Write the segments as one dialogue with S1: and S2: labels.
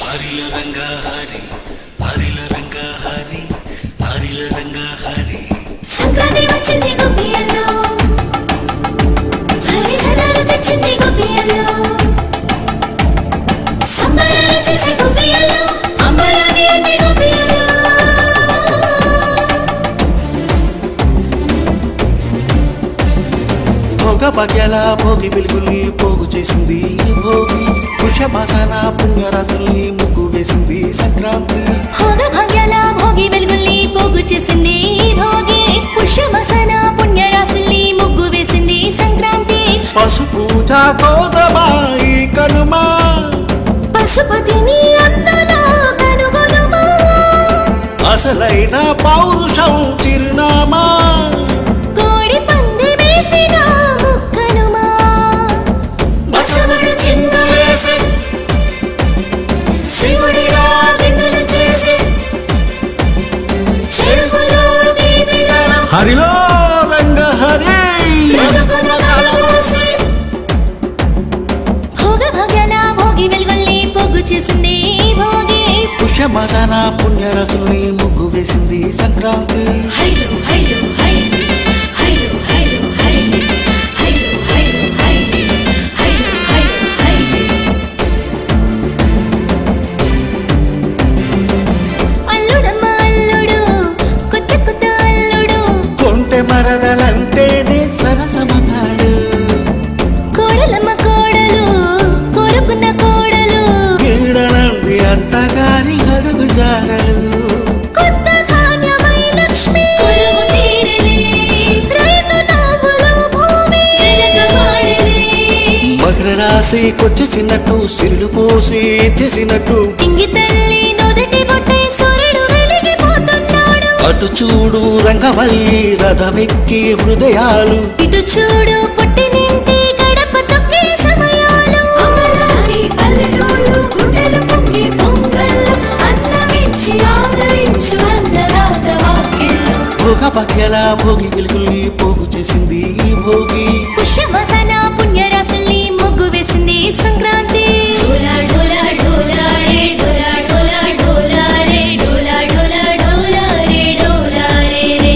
S1: హరిల రంగ హరి హరిల రంగ హరి హరిల రంగ హరి
S2: సంక్రాంతి వచ్చింది గొప్పియల్లో హరిహరాలు తెచ్చింది గొప్పియల్లో సంబరాలు చేసే గొప్పియల్లో అంబరాన్ని అంటే గొప్పియల్లో
S1: భోగ భాగ్యాల భోగి వెలుగుల్ని పోగు చేసింది ఈ భోగి వృషభాసన పుణ్యరాజుల్ని ముగ్గు వేసింది సంక్రాంతి
S2: భోగ భాగ్యాల భోగి వెలుగుల్ని పోగు చేసింది ఈ భోగి పుష్యమసన పుణ్యరాశుల్ని ముగ్గు వేసింది సంక్రాంతి
S1: పశు పూజ కోసమా ఈ కనుమా
S2: పశుపతిని అందులో కనుగొనుమా
S1: అసలైన పౌరుషం చిరునామా
S2: కోడి పంది వేసిన ముక్కనుమా బసవడు చిందులేసి శివుడిలా విందులు చేసి చెరువులో దీపిగలం
S1: హరిలో రంగ హరి
S2: బ్రతుకున కలబోసి భోగ భాగ్యాల భోగి వెలుగుల్ని పొగ్గు చేసింది ఈ భోగి
S1: పుష్యమాసన పుణ్యరసుల్ని ముగ్గు వేసింది సంక్రాంతి
S2: హైలు హైలు హైలు హైలు హైలు హైలు హైలు హైలు హైలు హైలు హైలు హైలు అల్లుడమ్మ అల్లుడు కొత్త కొత్త అల్లుడు
S1: కొంటె మరదలంటేనే సరసమన్నాడు
S2: కోడలమ్మ కోడలు కోరుకున్న కోడలు
S1: వీడనంది అత్తగారి అడుగు జాడలు
S2: కొత్త ధాన్యమై లక్ష్మి కొలువు తీరలే రైతు నవ్వులో భూమి జలగమాడలే
S1: మకర రాశి కొచ్చేసినట్టు సిరులు పోసి చేసినట్టు
S2: ఇంగి తల్లి నుదుటి బొట్టే సూర్యుడు వెలిగిపోతున్నాడు
S1: అటు చూడు రంగవల్లి రథమెక్కి హృదయాలు
S2: ఇటు చూడు పుట్టినింటి గడప తొక్కే సమయాలు అమరాడి పల్లెటూళ్ళు గుండెలు పొంగి పొంగళ్ళు అన్నమిచ్చి ఆదరించు అన్నదాత వాక్యళ్ళు
S1: భోగ భాగ్యాల భోగి వెలుగుల్ని పోగు చేసింది ఈ భోగి
S2: పుష్యమాసన పుణ్యరాశుల్ని ముగ్గు వేసింది సంక్రాంతి డోలా డోలా డోలా రే డోలా డోలా డోలా రే డోలా డోలా డోలా రే డోలా రే రే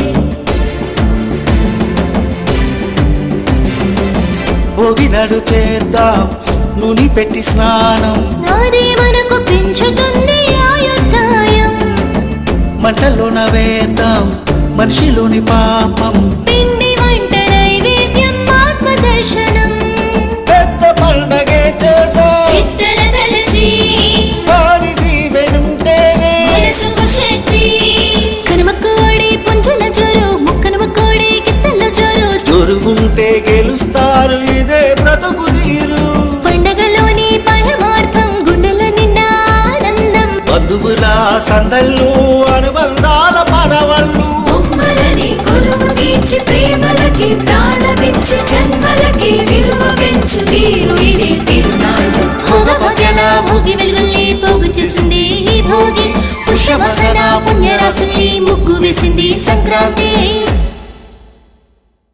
S1: భోగి నడు చేద్దాం నూనె పెట్టి స్నానం
S2: నాదే మనకు పెంచుతుంది ఆయుద్ధాయం
S1: మంటల్లోన వేద్దాం మనిషిలోని పాపం
S2: పిండి వంట నైవేద్యం ఆత్మ దర్శనం
S1: పెద్ద పండగే చేద్దాం
S2: ఇద్దల తలచి
S1: వారి దీవెనుంటేనే
S2: మనసుకు శక్తి కనుమ కోడి పుంజుల జోరు ముక్కనుమ కోడి గిత్తల జోరు
S1: జోరువుంటే గెలుస్తారు ఇదే బ్రతుకు తీరు
S2: పండగలోని పరమార్థం గుండెల నిండా ఆనందం
S1: బంధువుల సందళ్ళు అనుబంధాల పరవళ్ళు
S2: బొమ్మలని కొలువు తీర్చి ప్రేమలకి ప్రాణమిచ్చి జన్మలకి విలువ పెంచు తీరు ఇది తిరునాళ్ళు భోగ భోగ్యాల భోగి వెలుగుల్ని పోగు చేసింది ఈ భోగి పుష్యమసన పుణ్యరాశుల్ని ముగ్గు వేసింది సంక్రాంతి